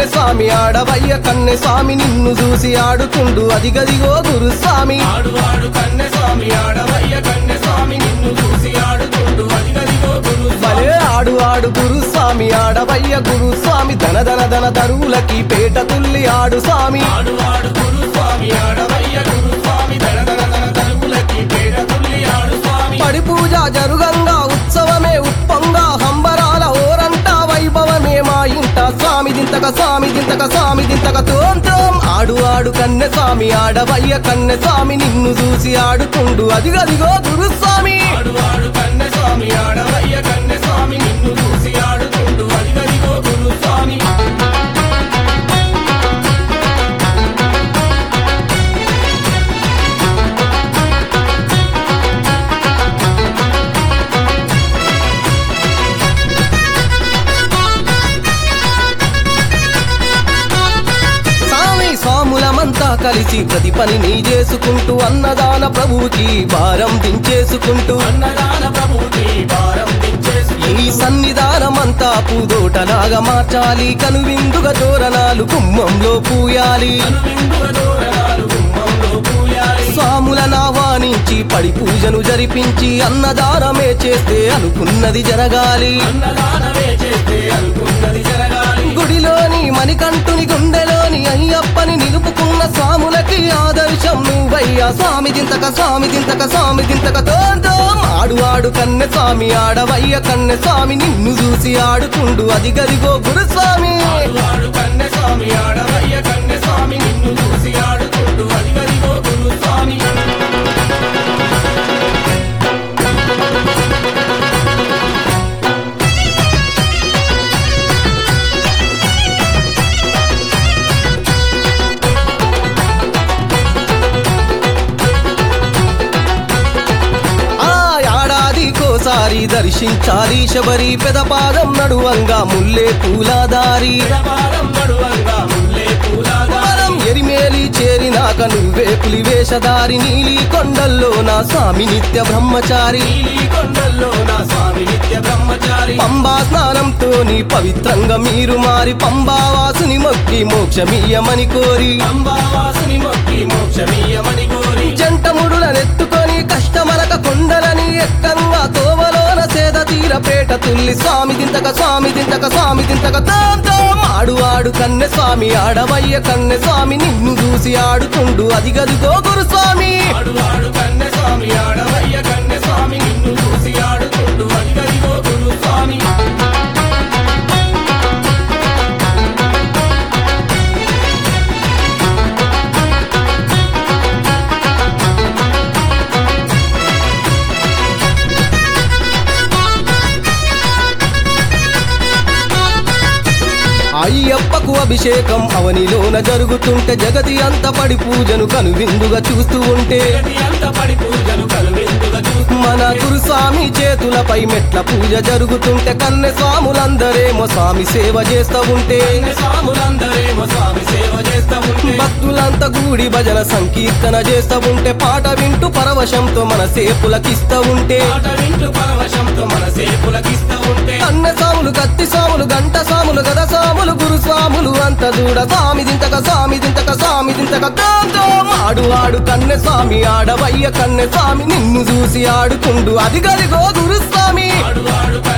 కన్నె స్వామి ఆడవయ్య కన్నె స్వామి నిన్ను చూసి ఆడుతుండు అదిగదిగో గురుస్వామి ఆడు ఆడు కన్నె స్వామి ఆడవయ్య కన్నె స్వామి నిన్ను చూసి ఆడుతుండు అదిగదిగో గురు భలే ఆడు ఆడు గురుస్వామి ఆడవయ్య గురుస్వామి ధన ధన ధన దరువులకి పేట తుల్లి ఆడు స్వామి ఆడు ఆడు గురు స్వామి ఆడవయ్య గురు స్వామి దన దన దన తలుపులకి పేడ తుల్లి ఆడు స్వామి పడి పూజ జరుగంగా ఉత్సవమే ఉప్పంగా హంబరాల ఓరంట వైభవమే మా ఇంట స్వామి దింతక స్వామి దింతక స్వామి దింతక తోం తోం ఆడు ఆడు కన్నె స్వామి ఆడవయ్య కన్నె స్వామి నిన్ను చూసి ఆడుతుండు అదిగదిగో గురుస్వామి ఆడు ఆడు కన్నె స్వామి ఆడవయ్య కన్నె స్వామి నిన్ను చూసి ఆడుతుండు అదిగదిగో గురు స్వామి స్వామి స్వాములమంతా కలిసి ప్రతి పని నీ చేసుకుంటూ అన్నదాన ప్రభువుకి భారం దించేసుకుంటూ అన్నదాన ప్రభుకి భారం దించేసి ఈ సన్నిధానమంతా పూదోటలాగా మార్చాలి కనువిందుగా తోరణాలు కుమ్మంలో పూయాలి కనువిందుల దూరణాలు గుమ్మంలో పూయాలి స్వాములను ఆహ్వానించి పడి పూజను జరిపించి అన్నదానమే చేస్తే అనుకున్నది జరగాలి అన్నదానమే చేస్తే అనుకున్నది జరగాలి గుడిలోని మణికంఠుని గుండెలోని అయ్యప్పని నిలుపుకున్న స్వాములకి ఆదర్శం నువ్వయ్యా స్వామి దింతక స్వామి దింతక స్వామి దింతక తోందోం ఆడు ఆడు కన్నె స్వామి ఆడవయ్య కన్నె స్వామి నిన్ను చూసి ఆడుతుండు అది గదిగో గురుస్వామి ఆడు ఆడు కన్నె స్వామి ఆడవయ్య కన్నె స్వామి నిన్ను చూసి ఆడుతుండు అదిగదిగో గురు స్వామి ఆ ఏడాదికోసారి దర్శించాలి శబరి పెదపాదం నడువంగా ముల్లే పూలాదారి పాదం నడువంగా ముల్లే పూలాగా మనం ఎరిమేలి చేరినాక నువ్వే పులివేషధారి నీలి కొండల్లో నా స్వామి నిత్య బ్రహ్మచారి నీలి కొండల్లో నా స్వామి నిత్య బ్రహ్మచారి పంబా స్నానంతో నీ పవిత్రంగా మీరు మారి పంబావాసుని మొక్కి మోక్షమీయమని కోరి అంబావాసుని మొక్కి మోక్షమీయమని కోరి జంటముడులనెత్తుకొని కష్టమలక కొండలని ఎక్కంగా తోవలోన సేద తీరపేట తుల్లి స్వామి దింతక స్వామి దింతక స్వామి దింతక తాం తాం ఆడు ఆడు కన్నె స్వామి ఆడవయ్య కన్నె స్వామి నిన్ను చూసి ఆడుతుండు అదిగదిగో గురుస్వామి ఆడు ఆడు కన్నె స్వామి ఆడవయ్య కన్నె స్వామి నిన్ను చూసి ఆడుతుండు అదిగదిగో గురు స్వామి అయ్యప్పకు అభిషేకం అవనిలోన జరుగుతుంటే జగతి అంత పడి పూజను కనువిందుగా చూస్తూ ఉంటే జగతి అంత పడి పూజలు కలువెందుగా చూస్తూ మన గురుస్వామి చేతులపై మెట్ల పూజ జరుగుతుంటే కన్నె స్వాములందరేమో స్వామి సేవ చేస్తూ ఉంటే కన్నె స్వాములందరేమో స్వామి సేవ చేస్తా ఉంటే భక్తులంతా గూడి భజన సంకీర్తన చేస్తూ ఉంటే పాట వింటూ పరవశంతో మన సేపులకిస్తూ ఉంటే పాట వింటూ పరవశంతో మన సేపులకిస్తా ఉంటే కన్నె స్వాములు కత్తి స్వాములు గంట స్వాములు గద స్వాములు గురు స్వాములు అంత దూడ స్వామి దింతక స్వామి దింతక స్వామి దింతక దాంతో ఆడు ఆడు కన్నె స్వామి ఆడవయ్య కన్నె స్వామి నిన్ను చూసి ఆడుతుండు అది గదిగో గురుస్వామి ఆడు ఆడు